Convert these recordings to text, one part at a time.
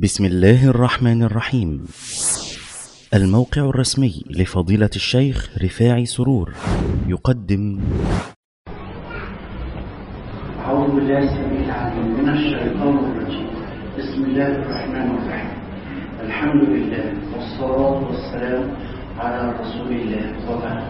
بسم الله الرحمن الرحيم الموقع الرسمي لفضيلة الشيخ رفاعي سرور يقدم أعوذ بالله السميع العليم من الشيطان الرجيم بسم الله الرحمن الرحيم الحمد لله والصلاة والسلام على رسول الله وبعد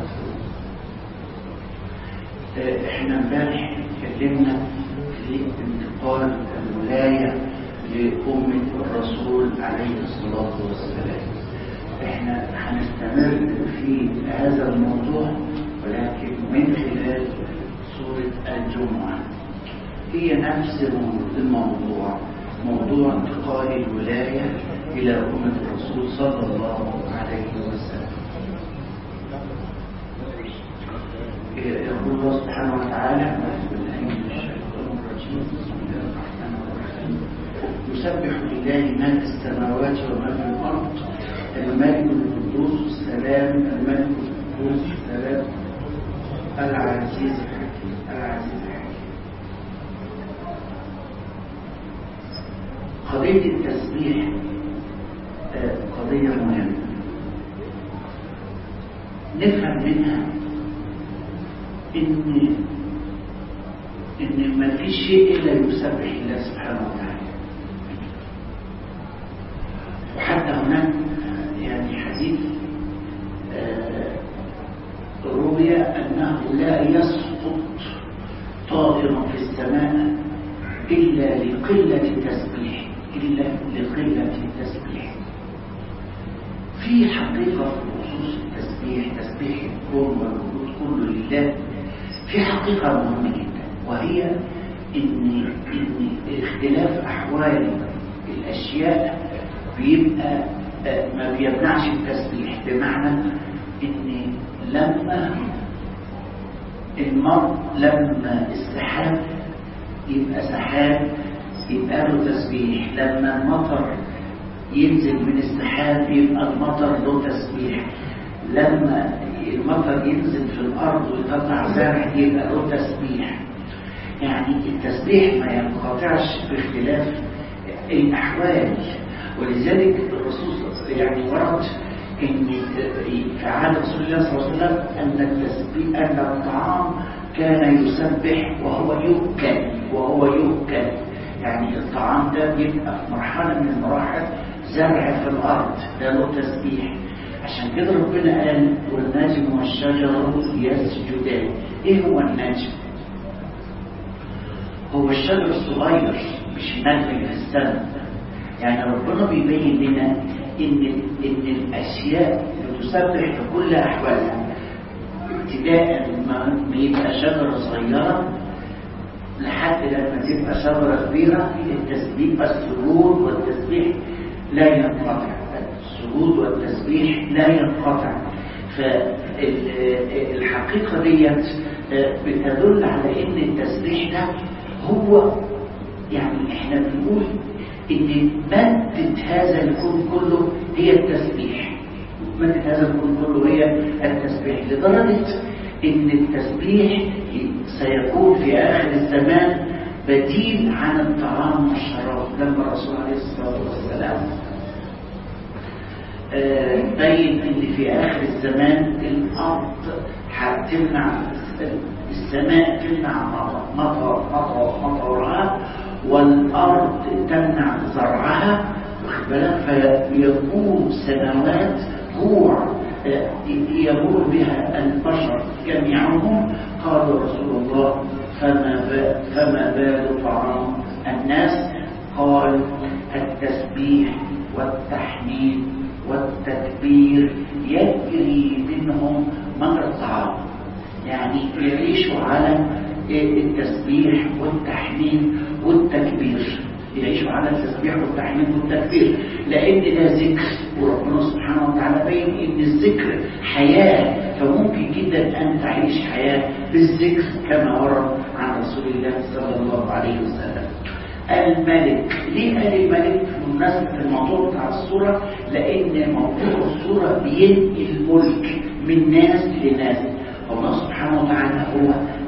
آه، احنا امبارح اتكلمنا في انتقال الولاية لأمة الرسول عليه الصلاة والسلام احنا هنستمر في هذا الموضوع ولكن من خلال سورة الجمعة هي نفس الموضوع موضوع انتقال الولاية إلى أمة الرسول صلى الله عليه وسلم يقول الله سبحانه وتعالى أعوذ بالله من الشيطان الرجيم بسم الله الرحمن الرحيم يسبح لله ما في السماوات وما في الأرض الملك القدوس السلام الملك القدوس السلام العزيز الحكيم العزيز الحكيم قضية التسبيح آه، قضية مهمة نفهم منها إن إن ما في شيء إلا يسبح الله سبحانه وتعالى وحتى هناك يعني حديث آه، روي أنه لا يسقط طائر في السماء إلا لقلة التسبيح إلا لقلة التسبيح في حقيقة في خصوص التسبيح تسبيح الكون والوجود كله لله في حقيقة مهمة جدا وهي إن إن اختلاف أحوال الأشياء بيبقى آه، ما بيمنعش التسبيح بمعنى إن لما المرء لما السحاب يبقى سحاب يبقى له تسبيح لما المطر ينزل من السحاب يبقى المطر له تسبيح لما المطر ينزل في الأرض ويطلع زرع يبقى له تسبيح يعني التسبيح ما ينقطعش باختلاف الأحوال ولذلك الرسول يعني ورد ان في عهد رسول الله صلى الله عليه وسلم ان التسبيح ان الطعام كان يسبح وهو يؤكل وهو يؤكل يعني الطعام ده بيبقى في مرحله من المراحل زرع في الارض ده له تسبيح عشان كده ربنا قال والنجم والشجر يسجدان ايه هو النجم هو الشجر الصغير مش النجم في السماء يعني ربنا بيبين لنا ان ان الاشياء بتسبح في كل احوالها ابتداء ما يبقى شجره صغيره لحد لما تبقى شجره كبيره التسبيح السجود والتسبيح لا ينقطع السجود والتسبيح لا ينقطع فالحقيقه ديت بتدل على ان التسبيح ده هو يعني احنا بنقول ان مادة هذا الكون كله هي التسبيح مادة هذا الكون كله هي التسبيح لدرجة ان التسبيح سيكون في اخر الزمان بديل عن الطعام والشراب لما الرسول عليه الصلاة والسلام آه، بين ان في اخر الزمان الارض هتمنع السماء تمنع مطر مطر مطرها والارض تمنع زرعها واخد بالك فيكون سنوات جوع يمر بها البشر جميعهم قال رسول الله فما فما بال طعام الناس قال التسبيح والتحميد والتكبير يجري منهم مجرى الطعام يعني يعيشوا على التسبيح والتحميد والتكبير يعيشوا على التسبيح والتحميد والتكبير لان ده ذكر وربنا سبحانه وتعالى بين ان الذكر حياه فممكن جدا ان تعيش حياه بالذكر كما ورد عن رسول الله صلى الله عليه وسلم الملك ليه قال الملك بمناسبه الموضوع بتاع الصوره لان موضوع الصوره بينقل الملك من ناس لناس الله سبحانه وتعالى هو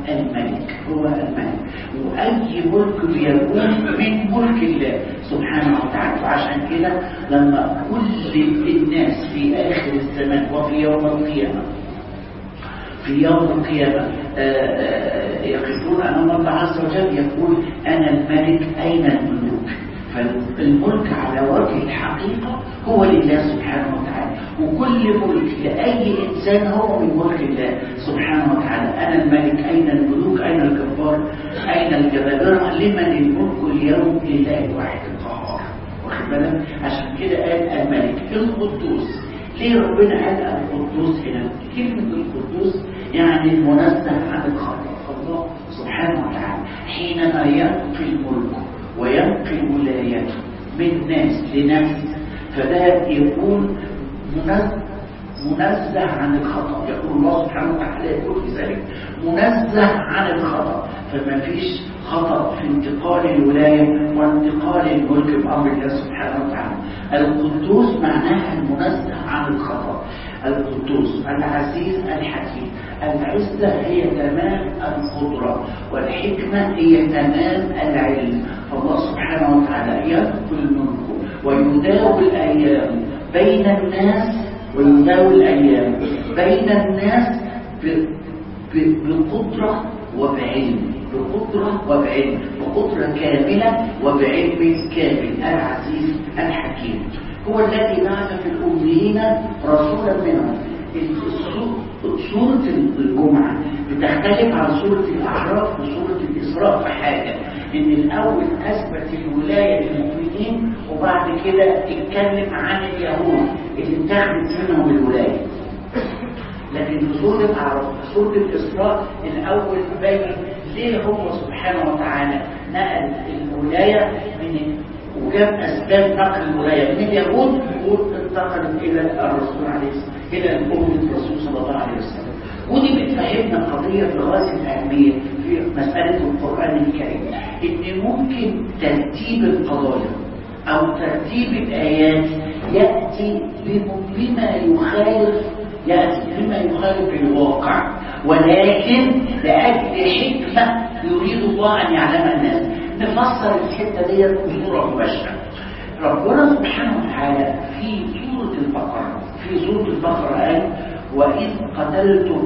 الملك هو الملك وأي ملك بيكون من ملك الله سبحانه وتعالى وعشان كده لما كل الناس في آخر الزمان وفي يوم القيامة في يوم القيامة يقفون أمام الله عز وجل يقول أنا الملك أين الملوك فالملك على وجه الحقيقة هو لله سبحانه وتعالى وكل ملك لأي إنسان هو من ملك الله سبحانه وتعالى أنا الملك أين الملوك أين الكفار أين الجبابرة لمن الملك اليوم لله الواحد القهار واخد بالك عشان كده قال الملك القدوس ليه ربنا قال القدوس هنا كلمة القدوس يعني المنزه عن الخطأ الله سبحانه وتعالى حينما ينقل الملك وينقل ولايته من ناس لناس فده يكون منزه عن الخطأ يقول الله سبحانه وتعالى يقول في ذلك منزه عن الخطأ فما فيش خطأ في انتقال الولاية وانتقال الملك بأمر الله سبحانه وتعالى القدوس معناها المنزه عن الخطأ القدوس العزيز الحكيم العزة هي تمام القدرة والحكمة هي تمام العلم فالله سبحانه وتعالى ينقل الملك ويداوي الأيام بين الناس ويداوي الأيام بين الناس بقدرة وبعلم بقدرة وبعلم بقدرة كاملة وبعلم كامل العزيز الحكيم هو الذي بعث في الأميين رسولا منهم سورة الجمعة بتختلف عن سورة الأعراف وسورة الإسراء في حاجة إن الأول أثبت الولاية للمؤمنين وبعد كده اتكلم عن اليهود اللي اتخذت منهم الولاية لكن في سورة الأعراف في سورة الإسراء الأول بين ليه هو سبحانه وتعالى نقل الولاية من وجاب أسباب نقل الولاية من اليهود وانتقلت إلى الرسول عليه الصلاة إلى أمة الرسول صلى الله عليه وسلم ودي بتفهمنا قضية بغاية الأهمية في مسألة القرآن الكريم إن ممكن ترتيب القضايا أو ترتيب الآيات يأتي بما يخالف يأتي بما يخالف الواقع ولكن لأجل حكمة يريد الله أن يعلم الناس نفسر الحتة دي بصورة مباشرة ربنا سبحانه وتعالى في سورة البقرة في سورة البقرة قال وإذ قتلتم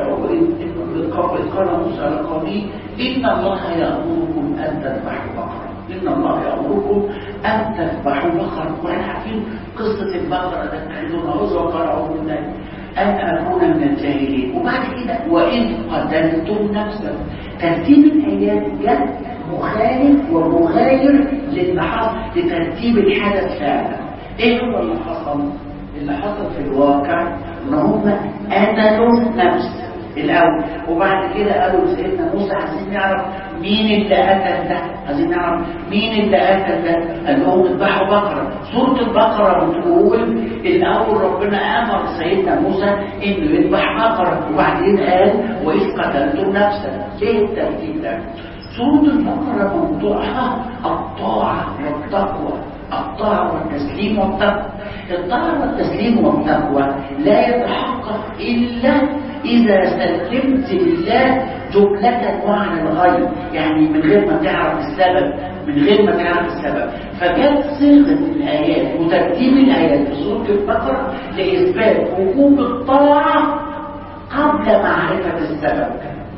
وإذ قال موسى لقومه إن الله يأمركم أن تذبحوا بقرة إن الله يأمركم أن تذبحوا بقرة وإحنا عارفين قصة البقرة تتخذون هزوا وقرأوا من ذلك أن أكون من الجاهلين وبعد كده وإذ قتلتم نفسا ترتيب الآيات جد مخالف ومغاير للي حصل لترتيب الحدث فعلا ايه هو اللي حصل اللي حصل في الواقع ان هم قتلوا نفس الاول وبعد كده قالوا لسيدنا موسى عايزين نعرف مين اللي قتل ده عايزين نعرف مين اللي قتل ده قال لهم اذبحوا بقره سوره البقره بتقول الاول ربنا امر سيدنا موسى انه يذبح بقره وبعدين قال واذ قتلتم نفسا ليه الترتيب ده سورة البقرة موضوعها الطاعة والتقوى الطاعة والتسليم والتقوى الطاعة والتسليم والتقوى لا يتحقق إلا إذا سلمت لله جملة وعن الغيب يعني من غير ما تعرف السبب من غير ما تعرف السبب فجت صيغة الآيات وترتيب الآيات في سورة البقرة لإثبات وجوب الطاعة قبل معرفة السبب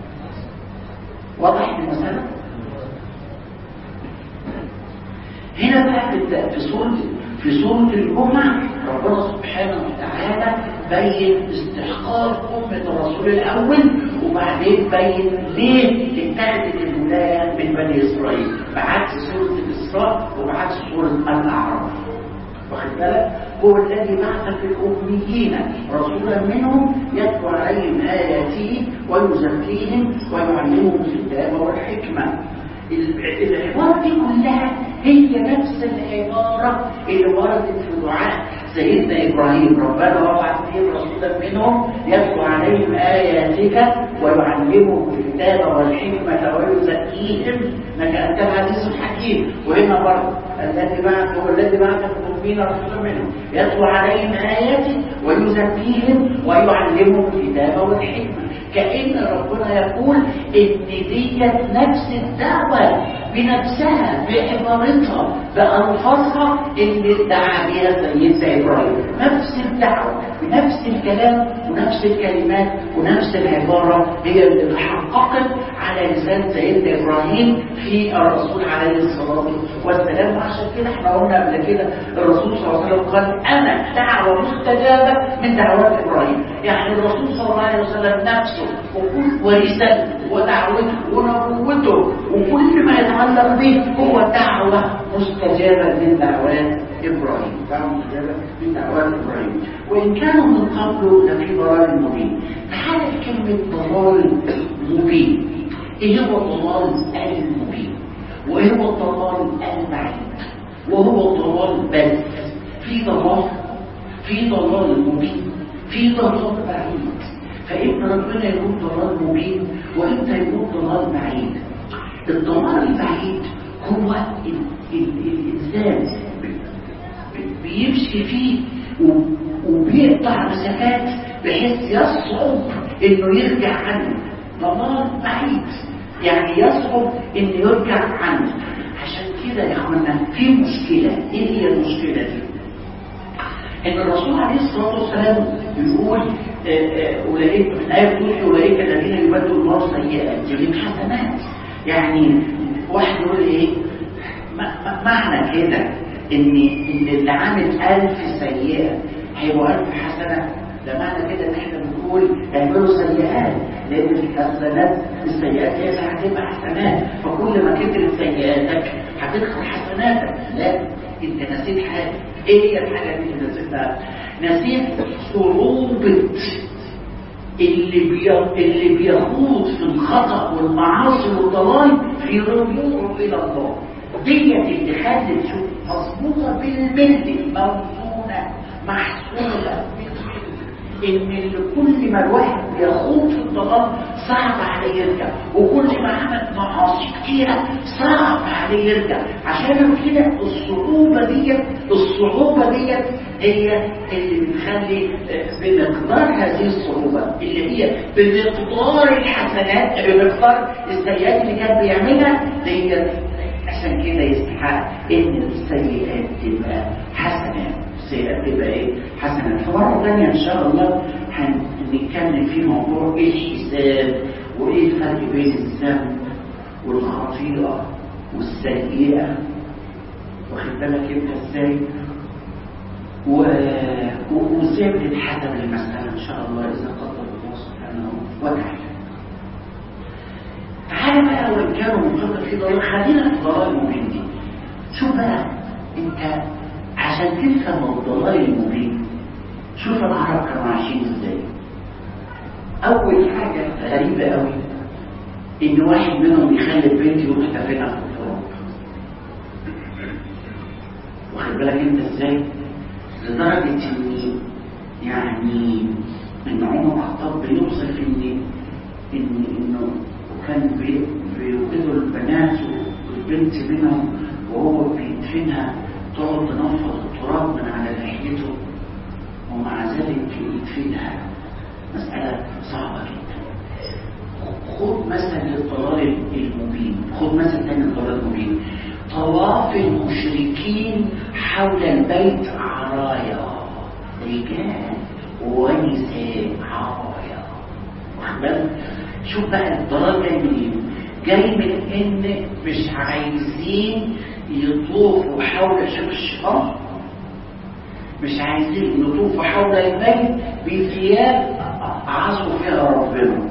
واضح المسألة؟ هنا بقى في سورة في سورة الجمعة ربنا سبحانه وتعالى بين استحقاق أمة الرسول الأول وبعدين بين ليه اتخذت الولاية من بني إسرائيل بعكس سورة الإسراء وبعكس سورة الأعراف واخد بالك هو الذي بعث في الأميين رسولا منهم يتلو عليهم آياته ويزكيهم ويعلمهم الكتاب والحكمة العبارة دي كلها هي نفس العبارة اللي وردت في دعاء سيدنا إبراهيم ربنا وابعث فيهم رسولا منهم يتلو عليهم آياتك ويعلمهم الكتاب والحكمة ويزكيهم انك أنت العزيز الحكيم وهنا برضه الذي بعث هو الذي بعث في الأمين رسولا منهم يتلو عليهم آياتك ويزكيهم ويعلمهم الكتاب والحكمة كأن ربنا يقول إن ديت نفس الدعوة بنفسها بعبارتها بألفاظها اللي ادعى بها سيدنا إبراهيم نفس الدعوة بنفس الكلام ونفس الكلمات ونفس العبارة هي اللي تحققت على لسان سيدنا إبراهيم في الرسول عليه الصلاة والسلام وعشان كده احنا قلنا قبل كده الرسول صلى الله عليه وسلم قال أنا دعوة مستجابة من دعوات إبراهيم يعني الرسول صلى الله عليه وسلم نفسه وكل ورسالته ودعوته ونبوته وكل ما يتعلق به هو دعوة مستجابة من دعوات إبراهيم دعوة مستجابة من دعوات إبراهيم وإن كانوا من قبل لفي ضلال مبين تعالى كلمة ضلال مبين إيه هو الضلال المبين وإيه هو الضلال البعيد وهو الضلال بل في ضلال في ضلال مبين في ضلال بعيد فإما ربنا يكون ضلال مبين وإمتى يكون ضلال بعيد الضلال البعيد هو ال ال الإنسان بيمشي فيه وبيقطع مسافات بحيث يصعب انه يرجع عنه ضلال بعيد يعني يصعب انه يرجع عنه عشان كده يا اخوانا في مشكله ايه هي المشكله دي ان الرسول عليه الصلاه والسلام بيقول اولئك في الايه بتقول اولئك الذين يبدلوا الله سيئات يجيب حسنات يعني واحد يقول ايه معنى كده ان ان اللي عامل ألف سيئه هيبقوا ألف حسنه ده معنى كده ان احنا بنقول اعملوا سيئات لان الحسنات السيئات هي اللي هتبقى حسنات فكل ما كترت سيئاتك هتدخل حسناتك لا انت نسيت حاجه ايه هي الحاجه اللي انت نسيتها نسيت صعوبه اللي بي... اللي بيخوض في الخطا والمعاصي والضلال في رجوعه الى الله ديت اللي خلت شوف مظبوطه بالملي موزونه محسوبه ان اللي كل ما الواحد بيخوض في الضلال صعب عليه يرجع وكل ما عمل معاصي كتيره صعب عليه يرجع عشان كده الصعوبه ديت الصعوبه ديت هي اللي بتخلي بمقدار هذه الصعوبه اللي هي بمقدار الحسنات بمقدار السيئات اللي كان بيعملها ديت عشان كده يستحق ان السيئات تبقى حسنات السيئات تبقى ايه حسنات فمره ثانيه ان شاء الله هنتكلم في موضوع ايه الحساب وايه الفرق بين الذنب والخطيئه والسيئه واخد بالك انت ازاي وازاي بتتحسب المساله ان شاء الله اذا قدر الله سبحانه وتعالى تعالى بقى وان كانوا من قبل في ضلال خلينا في ضلال المبين دي شوف بقى انت عشان تفهم الضلال المبين شوف العرب كانوا عايشين ازاي اول حاجه غريبه قوي ان واحد منهم يخلي بنت يروح تفنها في التراب واخد بالك انت ازاي لدرجه ان يعني ان عمر الخطاب بيوصف ان ان انه كان بيوقدوا البنات والبنت منهم وهو بيدفنها تقعد تنفض التراب من على لحيته ومع ذلك يدفنها مسألة صعبة جدا خد مثلا للضلال المبين خد مثلا تاني الضلال المبين طواف المشركين حول البيت عرايا رجال ونساء عرايا واخد بالك شوف بقى الضلال جاي منين جاي من ان مش عايزين يطوفوا حول شوف الشيطان مش عايزين يطوفوا حول البيت بثياب عصوا فيها ربنا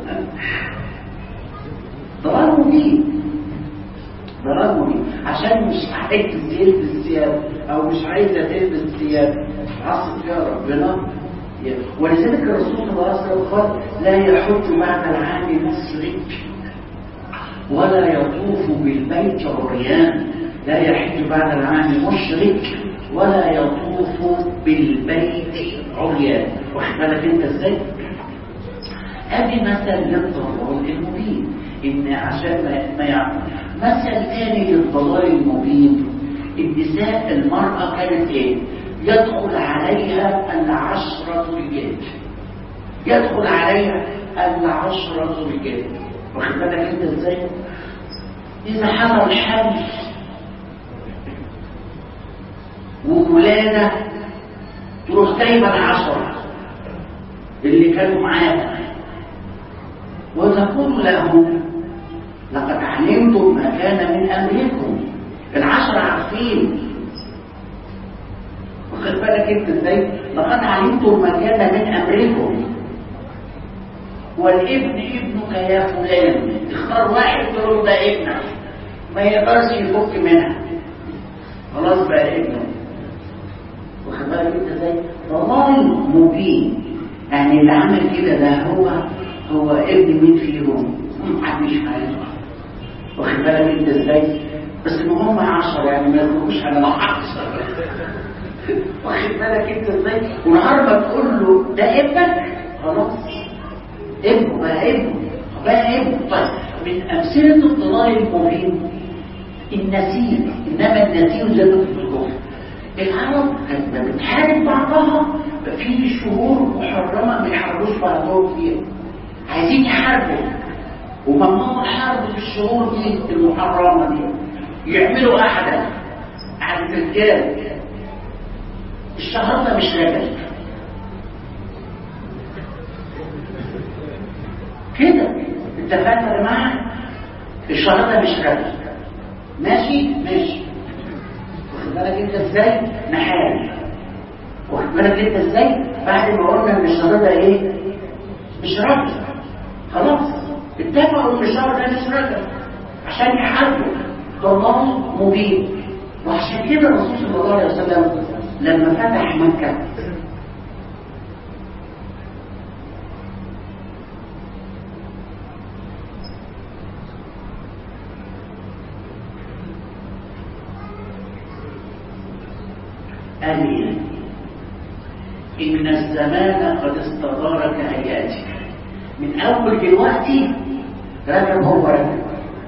ضلال مبين ضلال مبين عشان مش عايز يلبس ثياب او مش عايزه تلبس ثياب عصوا فيها ربنا ولذلك الرسول صلى الله عليه وسلم قال لا يحج بعد العام مشرك ولا يطوف بالبيت عريان لا يحج بعد العام مشرك ولا يطوف بالبيت عريان واخد بالك انت ازاي؟ ادي مثل للضلال المبين ان عشان ما يعمل مثل تاني للضلال المبين النساء المرأة كانت ايه؟ يدخل عليها العشرة رجال يدخل عليها العشرة رجال واخد بالك انت ازاي؟ إذا حضر الحمل وولادة تروح جايبة العشرة اللي كانوا معانا وتقول لهم لقد علمتم ما كان من أمركم العشرة عارفين واخد بالك انت ازاي لقد علمتم ما كان من امركم والابن ابنك يا فلان تختار واحد تقول ده ابنك ما يقدرش يفك منها خلاص بقى ابنه واخد بالك انت ازاي ضلال مبين يعني اللي عمل كده ده هو هو ابن مين فيهم محدش عارف واخد بالك انت ازاي بس ما هم عشرة يعني ما يخرجوش على العشرة واخد بالك انت ازاي ونهار ما تقول له ده ابنك خلاص ابنه بقى ابنه بقى ابنه طيب من امثله الضلال المبين النسيج انما النسيج زاد في الكفر العرب لما بتحارب بعضها في شهور محرمه ما يحاربوش بعضهم فيها عايزين يحاربوا وممنوع الحرب في الشهور دي المحرمه دي يعملوا احدا على الرجال الشهر ده مش رجل كده اتفقنا يا جماعه الشهر ده مش رجل ماشي ماشي واخد بالك انت ازاي نحارب واخد بالك انت ازاي بعد ما قلنا ان الشهر ده ايه مش رجل خلاص اتفقوا ان الشهر ده مش رجل عشان يحاربوا ضلال مبين وعشان كده الرسول صلى الله عليه وسلم لما فتح مكة قال ايه إن الزمان قد استدار كهياته من أول دلوقتي ركب هو ركب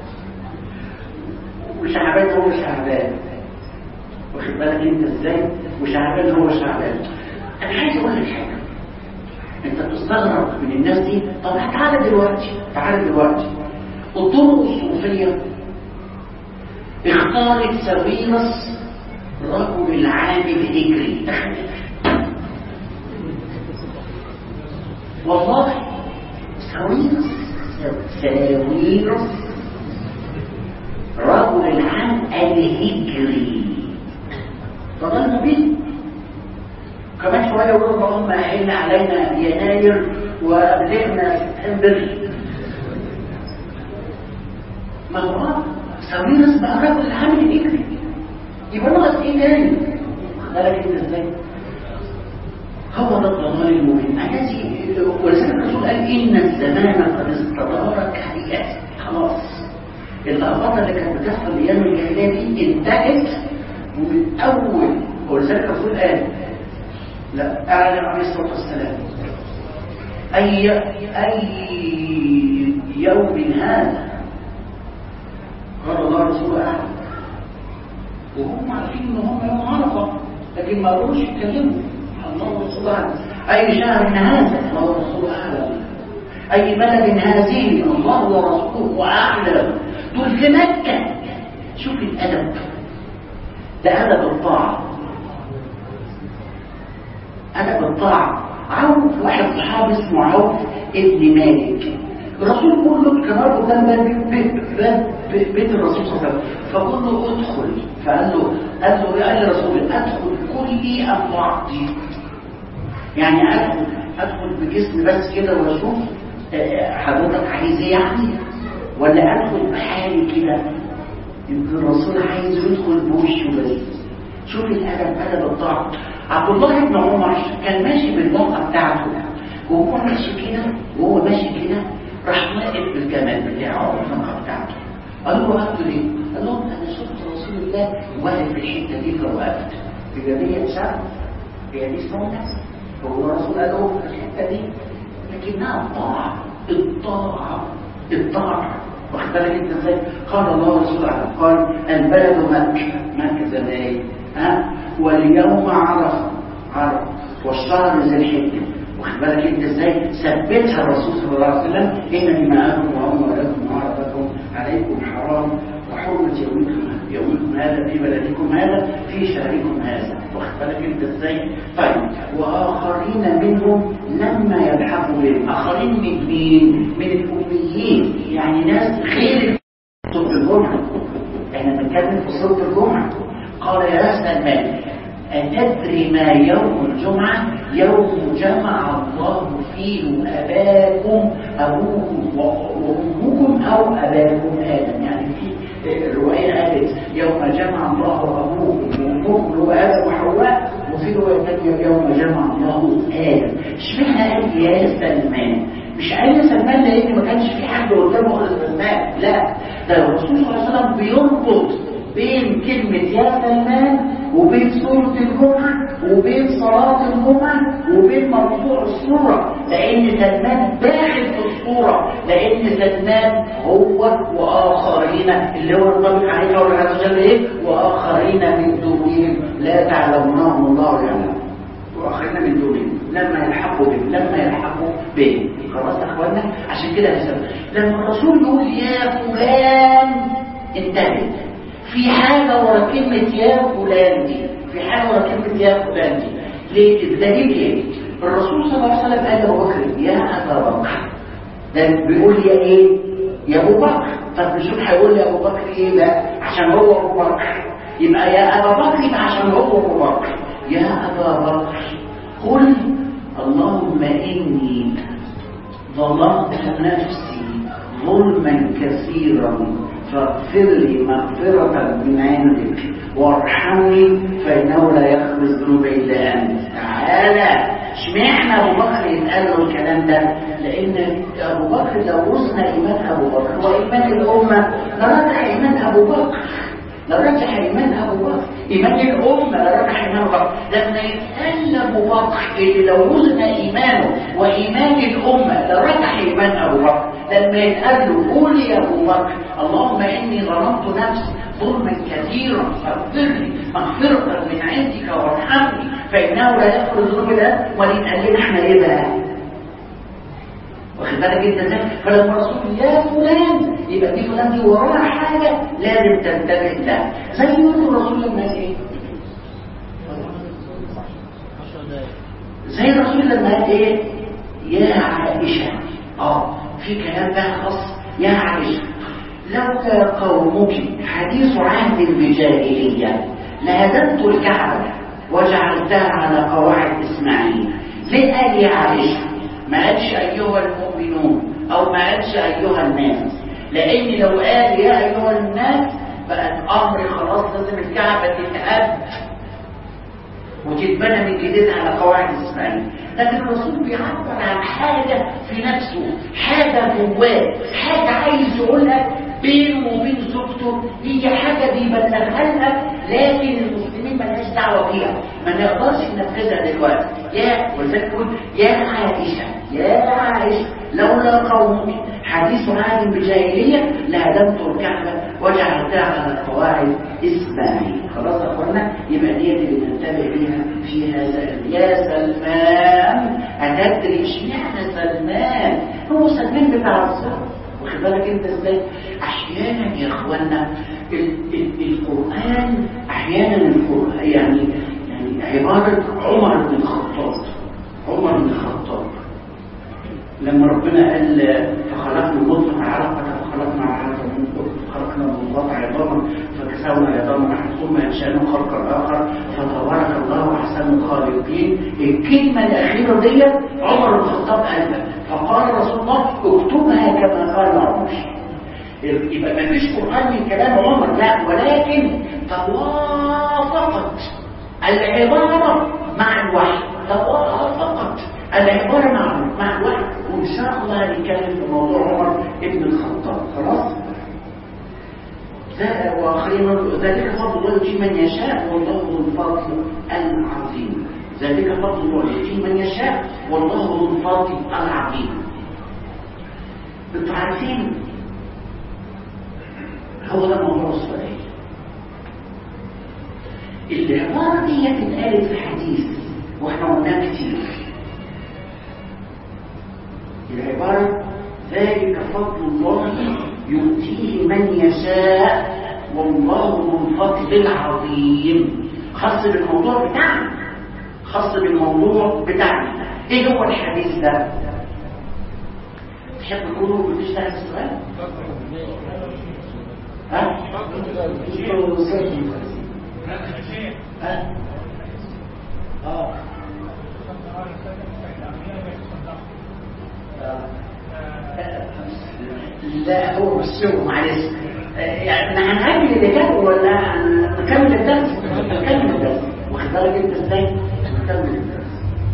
وشعبان هو شعبان واخد بالك انت ازاي وشعبان هو شعبان انا عايز اقول لك حاجه انت بتستغرب من الناس دي طب تعالى دلوقتي تعالى دلوقتي الطرق الصوفيه اختارت ساويرس رجل العام الهجري تخيل والله ساويرس ساويرس رجل العام الهجري ضلال مبين كمان شويه يقول اللهم احل علينا يناير وابلغنا سبتمبر ما هو ساويرس بقى رجل العام الهجري يبقى ناقص ايه تاني؟ بالك انت ازاي؟ هو ده الضلال المبين الذي ولذلك الرسول قال ان الزمان قد استدار كهيئته خلاص اللخبطه اللي كانت بتحصل ايام الجاهليه دي انتهت ومن اول ولذلك الرسول قال لا اعلم عليه الصلاه والسلام اي اي يوم هذا قال الله رسول اعلم وهم عارفين ان هم يوم عرفه لكن ما قدروش يتكلموا الله رسول اعلم اي شهر هذا الله رسول اعلم اي بلد هذه الله ورسوله اعلم دول في مكة شوف الأدب ده أدب الطاعة أدب الطاعة عوف واحد صحابي اسمه عوف ابن مالك الرسول بيقول له كمان قدام بيت بيت بيت الرسول صلى الله عليه وسلم فقال له ادخل فقال له قال له قال الرسول ادخل كلي ام بعضي يعني ادخل ادخل بجسمي بس كده واشوف حضرتك عايز ايه يعني ولا ادخل بحالي كده يمكن الرسول عايز يدخل بوشه بس شوف الادب ادب الطاعه عبد الله بن عمر كان ماشي بالناقه بتاعته وهو ماشي كده وهو ماشي كده راح واقف بالجمال بتاعه بالناقه بتاعته قال له وقفت ليه؟ قال لهم انا شفت رسول الله واقف في الحته دي فوقفت في جميع شعب هي دي اسمها هو الرسول قال له في الحته دي لكنها الطاعه الطاعه الطاعه واخد بالك انت ازاي؟ قال الله رسول الله قال البلد مكه مكه زمان ها واليوم عرفه عرفه والشهر ذي الحجه واخد بالك انت ازاي ثبتها الرسول صلى الله عليه وسلم ان دماءكم واموالكم وعرضكم عليكم حرام وحرمة يومكم يومكم هذا في بلدكم هذا في شهركم هذا واخد بالك انت ازاي طيب واخرين منهم لما يلحقوا بهم اخرين من مين من الاميين يعني ناس غير صوت الجمعه احنا بنتكلم في صوت الجمعه قال يا سلمان أتدري ما يوم الجمعة يوم جمع الله فيه أباكم أبوكم وأمكم أو أباكم آدم يعني في الرواية قالت يوم جمع الله أبوكم وأمكم اللي هو آدم وحواء وفي رواية ثانية يوم جمع الله آدم اشمعنى قال يا سلمان مش قال يا سلمان لأن ما كانش في حد قدامه غير سلمان لا ده الرسول صلى الله عليه وسلم بيربط بين كلمة يا سلمان وبين سورة الجمعة وبين صلاة الجمعة وبين موضوع الصورة لأن سلمان داخل في الصورة لأن سلمان هو وآخرين اللي هو النبي عليه الصلاة والسلام إيه وآخرين من دونهم لا تعلمونهم الله يعلم وآخرين من دونهم لما يلحقوا بهم لما يلحقوا بهم خلاص يا اخوانا عشان كده لما الرسول يقول يا فلان انتبه في حاجة ورا كلمة يا فلان دي في حاجة ورا كلمة يا فلان دي ليه الدليل ايه الرسول صلى الله عليه وسلم قال لأبو بكر يا أبا بكر ده بيقول يا ايه يا أبو بكر طب نشوف هيقول لي أبو بكر ايه لا عشان هو أبو بكر يبقى يا أبا بكر يبقى عشان هو أبو بكر يا أبا بكر قل اللهم إني ظلمت نفسي ظلما كثيرا فاغفر لي مغفرة من عندك وارحمني فإنه لا يغفر الذنوب إلا أنت تعالى اشمعنى أبو بكر يتقال له الكلام ده؟ لأن أبو بكر لو وصلنا إيمان أبو بكر وإيمان الأمة لرجح إيمان أبو بكر لرجح إيمان أبو بكر إيمان الأمة لرجح إيمان أبو بكر لما يتقال أبو بكر اللي لو وصلنا إيمانه وإيمان الأمة لرجح إيمان أبو بكر لما يتقال له قول يا أبو بكر اللهم إني ظلمت نفسي ظلما كثيرا فاغفر لي مغفرة من عندك وارحمني فإنه لا يغفر الذنوب إلا ولن قال لنا إحنا إيه بقى؟ واخد بالك انت ازاي؟ فلما الرسول يا فلان يبقى دي فلان دي وراها حاجه لازم تنتبه لها زي ما يقول الرسول لما قال ايه؟ زي الرسول لما قال ايه؟ يا عائشه اه في كلام بقى خاص يا عائشه لولا قومك حديث عهد بجاهليه لهدمت الكعبه وجعلتها على قواعد اسماعيل ليه قال يا عائشه ما قالش ايها المؤمنون او ما قالش ايها الناس لان لو قال يا ايها الناس بقى الامر خلاص لازم الكعبه تتهد وتتبنى من جديد على قواعد اسماعيل لكن الرسول بيعبر عن حاجه في نفسه حاجه جواه حاجه عايز يقولها بينه وبين زوجته هي حاجه بيبلغها لها لكن المسلمين مالهاش دعوه بيها ما نقدرش ننفذها دلوقتي يا ولذلك يقول يا عائشه يا عائشه لولا قومك حديث عهد بجاهليه لهدمت الكعبه وجعلتها على قواعد اسماعيل خلاص يا اخوانا يبقى دي اللي ننتبه بيها في هذا يا سلمان اتدري اشمعنى سلمان هو سلمان بتاع الصبر واخد بالك انت ازاي احيانا يا اخوانا ال ال القران احيانا القران يعني يعني عباره عمر بن الخطاب عمر بن الخطاب لما ربنا قال فخلقنا النطفه علقه فخلقنا علقه فخلقنا المضغه عظاما فكسونا عظاما ثم انشانا خلقا اخر فتبارك الله احسن الخالقين الكلمه الاخيره ديت عمر بن الخطاب قالها فقال رسول الله اكتبها كما قال عمر يبقى ما فيش قران من كلام عمر لا ولكن توافقت العباره مع الوحي توافقت العباره مع مع الوحي وان شاء الله نتكلم في موضوع عمر ابن الخطاب خلاص واخيرا ذلك فضل الله يؤتي من يشاء والله ذو الفضل العظيم ذلك فضل الله يؤتي من يشاء والله ذو الفضل العظيم انتوا عارفين هو ده موضوع السؤال العبارة دي اتقالت في حديث واحنا قلناها كتير ذلك فضل الله يؤتيه من يشاء والله ذو الفضل العظيم خاص بالموضوع بتاعنا خاص بالموضوع بتاعنا ايه هو الحديث ده تحب تقولوا مفيش داعي السؤال ها انتوا ساكتين. ها اه لا هو مش هو معلش يعني هنعمل اللي كان ولا نكمل الدرس نكمل الدرس واخد بالك انت ازاي نكمل الدرس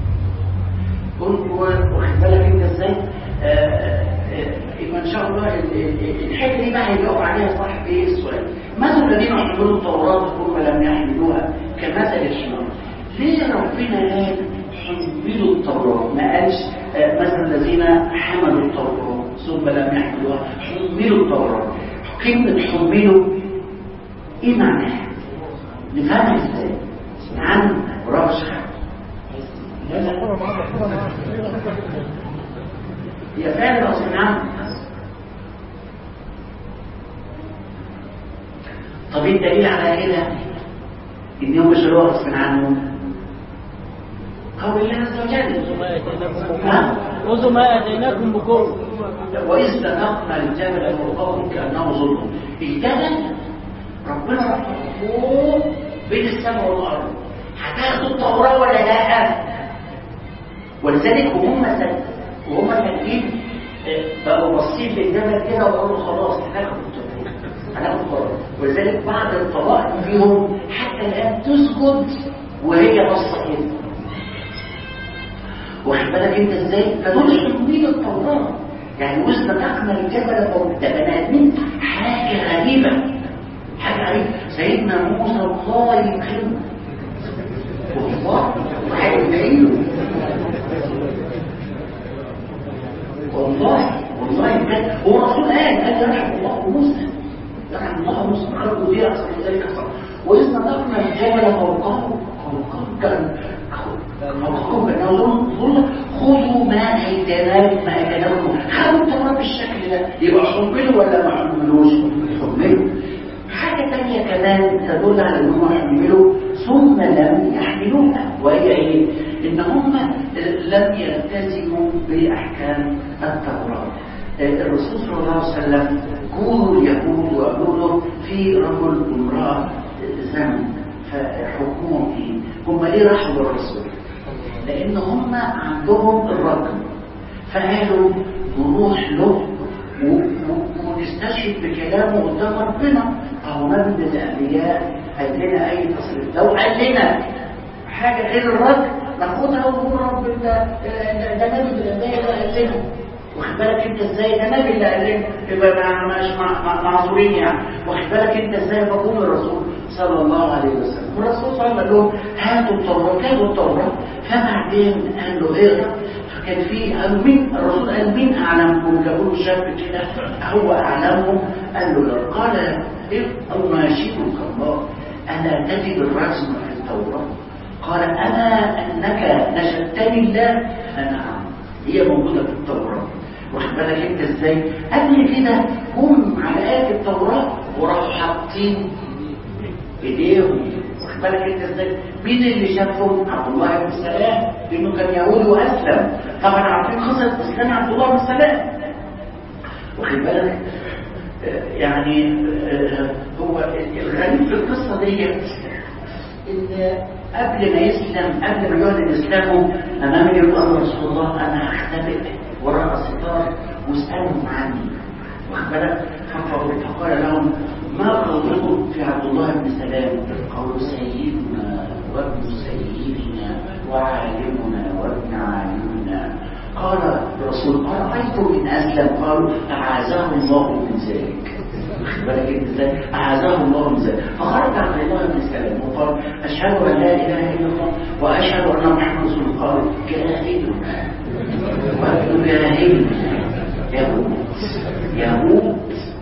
واخد بالك انت ازاي يبقى ان شاء الله الحته دي بقى هيجاوب عليها صاحب ايه السؤال مثل الذين يحملوا التوراه ثم لم يحملوها كمثل الحمار ليه ربنا قال حملوا التوراه ما قالش مثل الذين حملوا التوراه ثم لم يحملوها حملوا التوراه كلمه حملوا ايه معناها نفهمها ازاي عن رشح هي فعلا غصب عنه طب ايه الدليل على كده ان هم شالوها غصب عنهم قول الله عز وجل خذوا ما اتيناكم بقوه واذ نقنا الجبل فوقهم كانه ظلم الجبل ربنا رفعه فوق بين السماء والارض هتاخدوا التوراه ولا لا ولذلك وهم سد وهم ساكتين بقوا باصين للجبل كده وقالوا خلاص هناخد التوراه هناخد خلاص ولذلك بعض الطوائف فيهم حتى الان تسجد وهي باصه كده واخد بالك انت ازاي فدول حلوين التوراه يعني وسط اكمل الجبل فوق ده بني ادمين حاجه غريبه حاجه غريبه سيدنا موسى الله يكرمه والله وحاجه بعيده والله والله بجد هو الرسول قال قال رحم الله موسى رحم الله موسى خلقه دي اصل ذلك اصلا واذ نطقنا الجبل فوقه فوقه كان فوقهم كانه ظلم خذوا ما اتيناكم ما اتيناكم خدوا التوراه بالشكل ده يبقى حملوا ولا ما حملوش حملوا حاجه ثانيه كمان تدل على انهم حملوا ثم لم يحملوها وهي ايه ان هم لم يلتزموا باحكام التوراه الرسول صلى الله عليه وسلم كونوا اليهود ويقولوا في رجل وامراه زمن فحكمهم ايه هم ليه راحوا للرسول لان هم عندهم الرجل فقالوا نروح له ونستشهد بكلامه قدام ربنا فهو نبي من الانبياء قال لنا اي تصريف لو قال لنا حاجه غير الرجل ناخدها ونقول رب ده ده نبي من الانبياء ده قال لنا واخد بالك انت ازاي ده نبي اللي قال لنا يبقى مش معذورين يعني واخد بالك انت ازاي بقوم الرسول صلى الله عليه وسلم والرسول صلى الله عليه وسلم قال لهم هاتوا التوراه كانوا التوراه فبعدين قال له ايه فكان في قالوا مين الرسول قال مين اعلمكم جابوا له شاب كده هو اعلمهم قال له لا قال إيه او ماشيكم الله الا تجد الرسم في التوراه قال اما انك نشدتني الله نعم هي موجوده في التوراه واخد بالك انت ازاي قبل كده هم على ايات التوراه وراحوا حاطين ايديهم واخد بالك انت ازاي مين اللي شافهم عبد الله بن سلام لانه كان يهودي واسلم طبعا عارفين قصه اسلام عبد الله بن سلام واخد بالك يعني هو الغريب في القصه ديت ان قبل ما يسلم قبل ما يعلن اسلامه امام اليهود قال رسول الله انا هختبئ وراء الستار واسالهم عني واخد بالك فقال لهم ما قولكم في عبد الله بن سلام قالوا سيدنا وابن سيدنا وعالمنا وابن عالمنا قال الرسول أرأيتم إن أسلم قالوا أعاذه الله من ذلك واخد بالك انت ازاي أعاذه الله من ذلك فخرج عبد الله بن سلام وقال أشهد أن لا إله إلا الله وأشهد أن محمد رسول الله قال جاهدنا وابن جاهدنا يهود يهود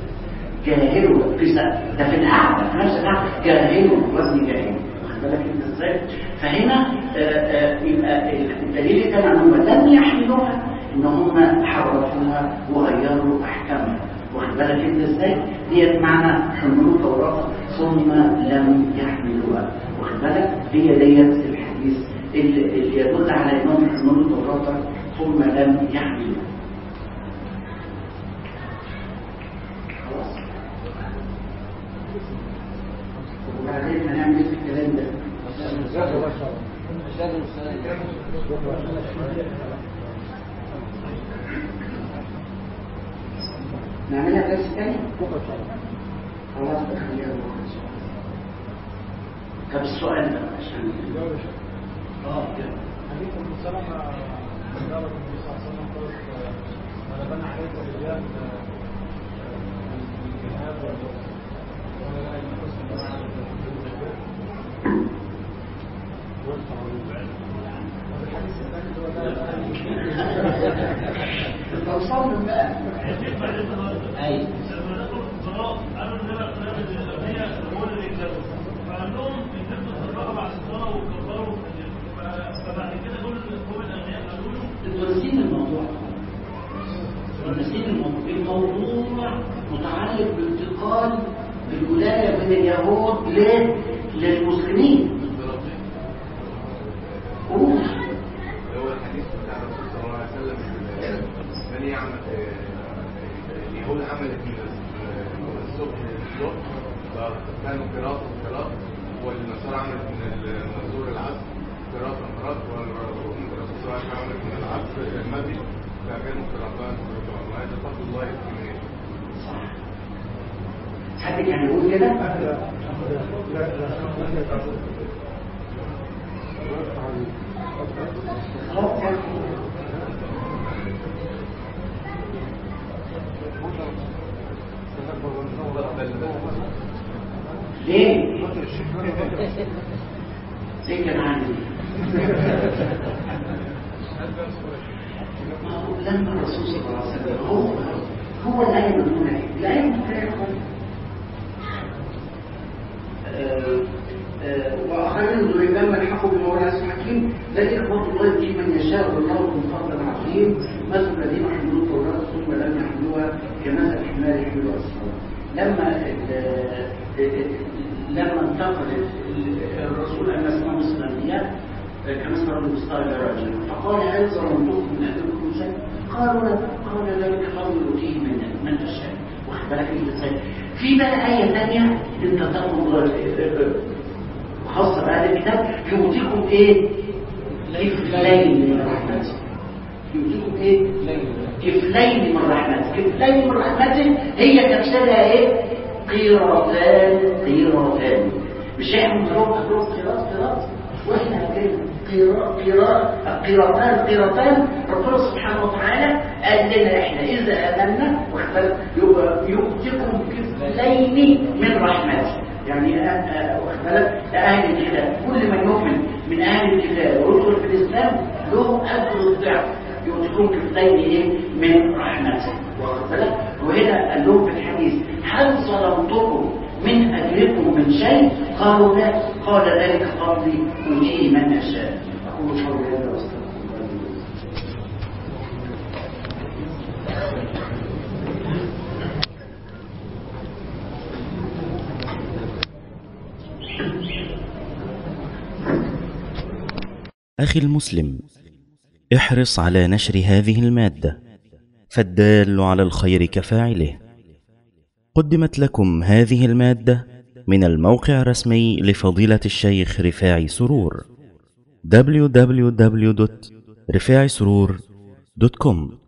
جاهلوا في ده في القعده في نفس القعده جاهلوا وزن جاهلوا واخد بالك انت ازاي فهنا آآ آآ يبقى الدليل الثاني انهم لم يحملوها ان هم حرفوها وغيروا احكامها واخد بالك انت ازاي؟ ديت معنى حملوا التوراه ثم لم يحملوها واخد بالك؟ هي ديت الحديث اللي, اللي يدل على انهم حملوا التوراه ثم لم يحملوها خلاص وبعدين هنعمل ايه في الكلام ده؟ نعملها درس تاني؟ خلاص نخليها بكره ان شاء الله. طب السؤال ده عشان اه كده حديث ابن سلمة قال النبي صلى الله عليه وسلم قال غلبنا عليك الرجال الجهاد ولا لا ينقص والحديث الثاني هو لا توصلنا بقى ايوه انتوا ناسيين الموضوع انتوا ناسيين الموضوع الموضوع متعلق بانتقال الولايه من اليهود ليه؟ للمسلمين قول هو الحديث بتاع الرسول صلى الله عليه وسلم من يعمل اليهود عملت من الصبح للظهر فكانوا قراءة قراءة والنصارى عملت من المنظور العصر قراءة قراءة والرسول صلى الله عليه وسلم عملت من العصر إلى المغرب فكانوا قراءات وهذا فضل الله يكفي صح حد كان يقول كده؟ خلاص يعني. ليه؟ ليه كان عندي؟ ما هو لما الرسول صلى الله عليه وسلم هو هو الآية بتقول ايه؟ الآية بتقول ايه؟ آه، آه، وآخرين ضربان من حقه بمولى الحكيم ذلك فضل الله يؤتي من يشاء والله ذو فضل عظيم مثل الذين حملوا التوراة ثم لم يحملوها كمثل الحمار يحمل أسفارا لما ال- لما انتقل الرسول أن اسمه الإسلاميات كما اسمه المستعد راجل فقال هل ظلمتكم من أهلكم شيء؟ قالوا لا قال ذلك فضل يؤتيه من من تشاء واخد بالك انت ازاي؟ في بقى آية ثانية انت تاخد خاصة بهذا الكتاب يؤتيكم ايه؟ كفلين من رحمته يؤتيكم ايه؟ كفلين من رحمته كفلين من رحمته هي تفسيرها ايه؟ قيرتان قيرتان مش احنا بنضرب نضرب قيراط قيراط واحنا كده قيراط قيراط قيرتان قيرتان ربنا سبحانه وتعالى قال لنا احنا اذا امنا واخد يبقى يؤتيكم كفلين من رحمته يعني آه، آه، واخد بالك اهل الكتاب كل من يؤمن من اهل الكتاب ويدخل في الاسلام له اجر الضعف يؤتيكم كفلين ايه من رحمته واخد بالك وهنا قال لهم في الحديث هل ظلمتكم من اجلكم من شيء قالوا لا قال ذلك فضلي اوتيه من اشاء اقول قولي هذا واستغفر الله لي ولكم. أخي المسلم احرص على نشر هذه المادة فالدال على الخير كفاعله قدمت لكم هذه المادة من الموقع الرسمي لفضيلة الشيخ رفاعي سرور www.رفاعي سرور.com